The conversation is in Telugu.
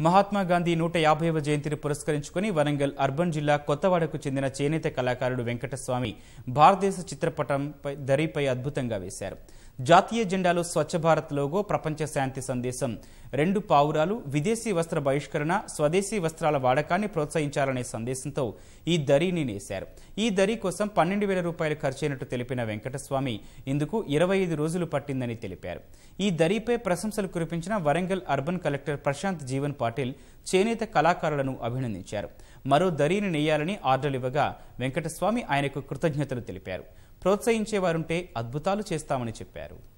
మహాత్మా గాంధీ నూట యాభైవ జయంతిని పురస్కరించుకుని వరంగల్ అర్బన్ జిల్లా కొత్తవాడకు చెందిన చేనేత కళాకారుడు వెంకటస్వామి భారతదేశ చిత్రపటంపై దరిపై అద్భుతంగా వేశారు జాతీయ జెండాలో స్వచ్ఛ భారత్ లోగో ప్రపంచ శాంతి సందేశం రెండు పావురాలు విదేశీ వస్త్ర బహిష్కరణ స్వదేశీ వస్త్రాల వాడకాన్ని ప్రోత్సహించాలనే సందేశంతో ఈ దరీని నేశారు ఈ దరీ కోసం పన్నెండు వేల రూపాయలు ఖర్చైనట్టు తెలిపిన వెంకటస్వామి ఇందుకు ఇరవై ఐదు రోజులు పట్టిందని తెలిపారు ఈ దరీపై ప్రశంసలు కురిపించిన వరంగల్ అర్బన్ కలెక్టర్ ప్రశాంత్ జీవన్ పాటిల్ చేనేత కళాకారులను అభినందించారు మరో దరీని నెయ్యాలని ఆర్డర్లు ఇవ్వగా వెంకటస్వామి ఆయనకు కృతజ్ఞతలు తెలిపారు ప్రోత్సహించేవారుంటే అద్భుతాలు చేస్తామని చెప్పారు